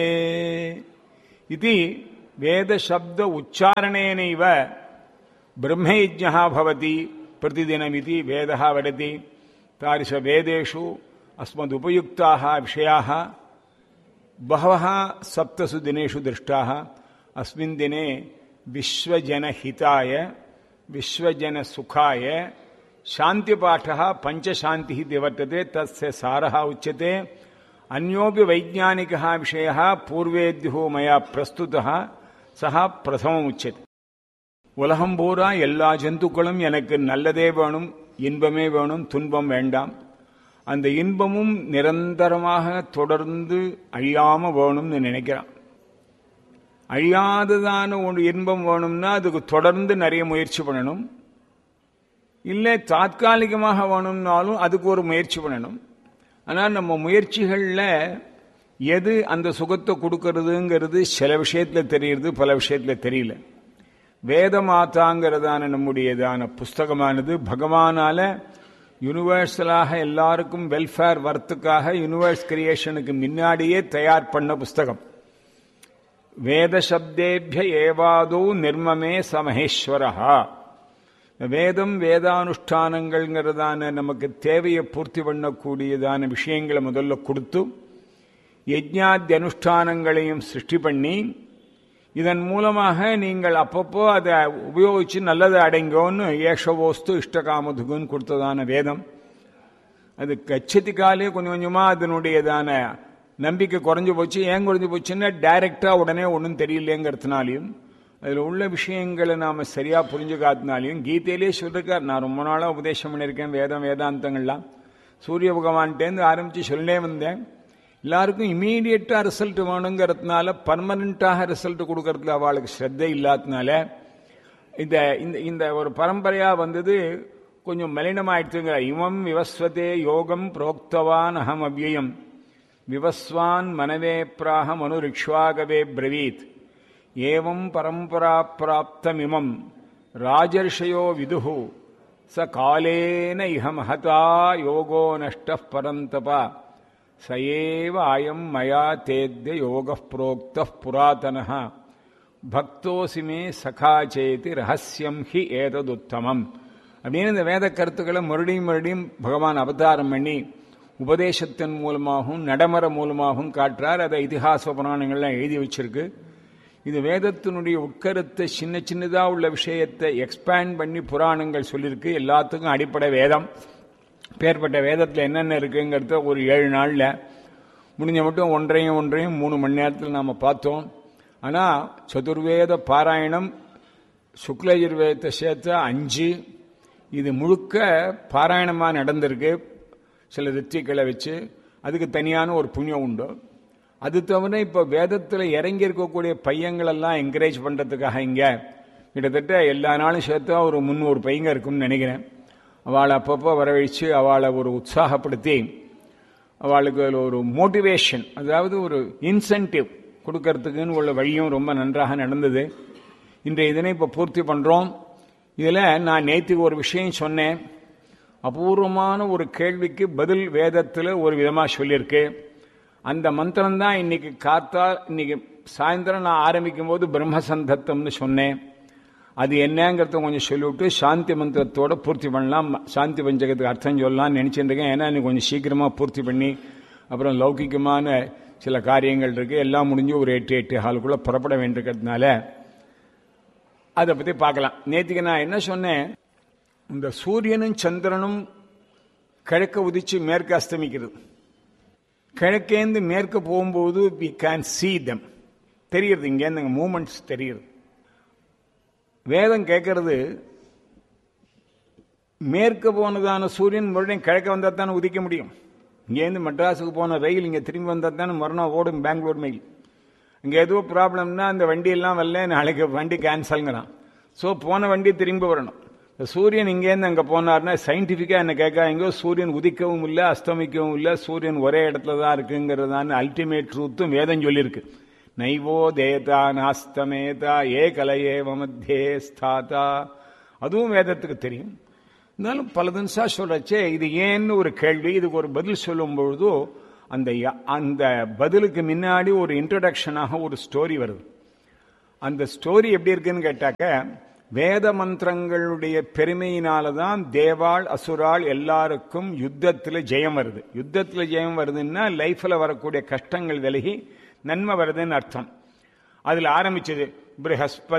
इति वेदशब्द उच्चारणेनैव ब्रह्मयज्ञः भवति प्रतिदिनमिति वेदः वदति तादृशवेदेषु अस्मदुपयुक्ताः विषयाः बहवः सप्तसु दिनेषु दृष्टाः अस्मिन् दिने विश्वजनहिताय विश्वजनसुखाय शान्तिपाठः पञ्चशान्तिः इति वर्तते तस्य सारः उच्यते अन्योपि वैज्ञानिकः विषयः पूर्वेद्युः मया प्रस्तुतः सः प्रथममुच्यते உலகம் பூரா எல்லா ஜந்துக்களும் எனக்கு நல்லதே வேணும் இன்பமே வேணும் துன்பம் வேண்டாம் அந்த இன்பமும் நிரந்தரமாக தொடர்ந்து அழியாம வேணும்னு நினைக்கிறான் அழியாததான ஒரு இன்பம் வேணும்னா அதுக்கு தொடர்ந்து நிறைய முயற்சி பண்ணணும் இல்லை தாத்காலிகமாக வேணும்னாலும் அதுக்கு ஒரு முயற்சி பண்ணணும் ஆனால் நம்ம முயற்சிகளில் எது அந்த சுகத்தை கொடுக்கறதுங்கிறது சில விஷயத்தில் தெரியுது பல விஷயத்தில் தெரியல வேத மாதாங்கிறதான நம்முடையதான புஸ்தகமானது பகவானால யூனிவர்சலாக எல்லாருக்கும் வெல்ஃபேர் வர்த்துக்காக யூனிவர்ஸ் கிரியேஷனுக்கு முன்னாடியே தயார் பண்ண புஸ்தகம் வேத சப்தேபிய ஏவாதோ நிர்மமே சமஹேஸ்வரஹா வேதம் வேதானுஷ்டானங்கள்ங்கிறதான நமக்கு தேவையை பூர்த்தி பண்ணக்கூடியதான விஷயங்களை முதல்ல கொடுத்து யஜ்ஞாத்தி அனுஷ்டானங்களையும் சிருஷ்டி பண்ணி இதன் மூலமாக நீங்கள் அப்பப்போ அதை உபயோகிச்சு நல்லதை அடைங்கோன்னு ஏஷவோஸ்து இஷ்டகாமதுகுன்னு கொடுத்ததான வேதம் அது கச்சதி காலே கொஞ்சம் கொஞ்சமாக அதனுடையதான நம்பிக்கை குறைஞ்சு போச்சு ஏன் குறைஞ்சு போச்சுன்னா டைரக்டா உடனே ஒன்றும் தெரியலேங்கிறதுனாலையும் அதில் உள்ள விஷயங்களை நாம் சரியாக புரிஞ்சுக்காத்தினாலையும் கீதையிலே சொல்லிருக்கார் நான் ரொம்ப நாளாக உபதேசம் பண்ணியிருக்கேன் வேதம் வேதாந்தங்கள்லாம் சூரிய பகவான்கிட்டேருந்து ஆரம்பித்து சொல்லே வந்தேன் எல்லாருக்கும் இமீடியட்டாக ரிசல்ட் வேணுங்கிறதுனால பர்மனண்ட்டாக ரிசல்ட் கொடுக்கறதுல அவளுக்கு ஸ்ரத்தை இல்லாததுனால இந்த இந்த இந்த ஒரு பரம்பரையாக வந்தது கொஞ்சம் மலினமாயிடுச்சுங்கிற இமம் விவஸ்வதே யோகம் புரோக்தவான் அகம் அவ்யயம் விவஸ்வான் மனவே பிராக மனுரிக்ஷ்வாகவே பிரவீத் ஏவம் பரம்பரா பிராப்தமிமம் ராஜர்ஷயோ விதுஹு ச காலேன இஹ மகதா யோகோ நஷ்ட பரந்தபா சயேவ அயம் மயா தேத்ய யோக புரோக்த புராதன பக்தோசி மே சகா சேதி ரகசியம் ஹி ஏததுத்தமம் அப்படின்னு இந்த வேத கருத்துக்களை மறுபடியும் மறுபடியும் பகவான் அவதாரம் பண்ணி உபதேசத்தின் மூலமாகவும் நடைமுறை மூலமாகவும் காட்டுறார் அதை இதிகாச புராணங்கள்லாம் எழுதி வச்சிருக்கு இது வேதத்தினுடைய உட்கருத்தை சின்ன சின்னதாக உள்ள விஷயத்தை எக்ஸ்பேண்ட் பண்ணி புராணங்கள் சொல்லியிருக்கு எல்லாத்துக்கும் அடிப்படை வேதம் பேர்பட்ட வேதத்தில் என்னென்ன இருக்குங்கிறத ஒரு ஏழு நாளில் முடிஞ்ச மட்டும் ஒன்றையும் ஒன்றையும் மூணு மணி நேரத்தில் நாம் பார்த்தோம் ஆனால் சதுர்வேத பாராயணம் சுக்லயுர்வேதத்தை சேர்த்து அஞ்சு இது முழுக்க பாராயணமாக நடந்திருக்கு சில ரித்திகளை வச்சு அதுக்கு தனியான ஒரு புண்ணியம் உண்டு அது தவிர இப்போ வேதத்தில் இறங்கி இருக்கக்கூடிய பையங்களெல்லாம் என்கரேஜ் பண்ணுறதுக்காக இங்கே கிட்டத்தட்ட எல்லா நாளும் சேர்த்தா ஒரு முந்நூறு பையங்க இருக்கும்னு நினைக்கிறேன் அவளை அப்பப்போ வரவழைச்சு அவளை ஒரு உற்சாகப்படுத்தி அவளுக்கு ஒரு மோட்டிவேஷன் அதாவது ஒரு இன்சென்டிவ் கொடுக்கறதுக்குன்னு உள்ள வழியும் ரொம்ப நன்றாக நடந்தது இன்றைய இதனை இப்போ பூர்த்தி பண்ணுறோம் இதில் நான் நேற்றுக்கு ஒரு விஷயம் சொன்னேன் அபூர்வமான ஒரு கேள்விக்கு பதில் வேதத்தில் ஒரு விதமாக சொல்லியிருக்கு அந்த மந்திரம் தான் இன்னைக்கு காத்தா இன்னைக்கு சாயந்தரம் நான் ஆரம்பிக்கும் போது பிரம்மசந்தத்தம்னு சொன்னேன் அது என்னங்கிறத கொஞ்சம் சொல்லிவிட்டு சாந்தி மந்திரத்தோட பூர்த்தி பண்ணலாம் சாந்தி பஞ்சகத்துக்கு அர்த்தம் சொல்லலாம்னு நினச்சிட்டு இருக்கேன் ஏன்னா இன்னைக்கு கொஞ்சம் சீக்கிரமாக பூர்த்தி பண்ணி அப்புறம் லௌகிகமான சில காரியங்கள் இருக்கு எல்லாம் முடிஞ்சு ஒரு எட்டு எட்டு ஹாலுக்குள்ளே புறப்பட வேண்டியிருக்கிறதுனால அதை பற்றி பார்க்கலாம் நேற்றுக்கு நான் என்ன சொன்னேன் இந்த சூரியனும் சந்திரனும் கிழக்க உதிச்சு மேற்கு அஸ்தமிக்கிறது கிழக்கேந்து மேற்கு போகும்போது வி கேன் சீ தம் தெரியுது இங்கேருந்து மூமெண்ட்ஸ் தெரியுது வேதம் கேட்கறது மேற்கு போனதான சூரியன் மறுபடியும் கிழக்க வந்தால் தானே உதிக்க முடியும் இங்கேருந்து மெட்ராஸுக்கு போன ரயில் இங்கே திரும்பி வந்தால் தானே மறுநாள் ஓடும் பெங்களூர் மெயில் இங்கே ஏதோ ப்ராப்ளம்னா அந்த வண்டியெல்லாம் வரல நாளைக்கு வண்டி கேன்சல்ங்கிறான் ஸோ போன வண்டி திரும்பி வரணும் சூரியன் இங்கேருந்து அங்கே போனார்னா சயின்டிஃபிக்காக என்ன கேட்க எங்கோ சூரியன் உதிக்கவும் இல்லை அஸ்தமிக்கவும் இல்லை சூரியன் ஒரே இடத்துல தான் இருக்குங்கிறதான அல்டிமேட் ட்ரூத்தும் வேதம் சொல்லியிருக்கு நைவோ தேதா நாஸ்தமேதா ஏ கலையேவ மத்தியே ஸ்தாதா அதுவும் வேதத்துக்கு தெரியும் இருந்தாலும் பல தினசா சொல்றச்சே இது ஏன்னு ஒரு கேள்வி இதுக்கு ஒரு பதில் சொல்லும் பொழுதோ அந்த ய- அந்த பதிலுக்கு முன்னாடி ஒரு இன்ட்ரடக்ஷனாக ஒரு ஸ்டோரி வருது அந்த ஸ்டோரி எப்படி இருக்குன்னு கேட்டாக்க வேத மந்திரங்களுடைய பெருமையினால தான் தேவாள் அசுராள் எல்லாருக்கும் யுத்தத்தில் ஜெயம் வருது யுத்தத்தில் ஜெயம் வருதுன்னா லைஃப்ல வரக்கூடிய கஷ்டங்கள் விலகி நன்மை வருதுன்னு அர்த்தம் அதுல ஆரம்பிச்சது ப்ரஹஸ்பதி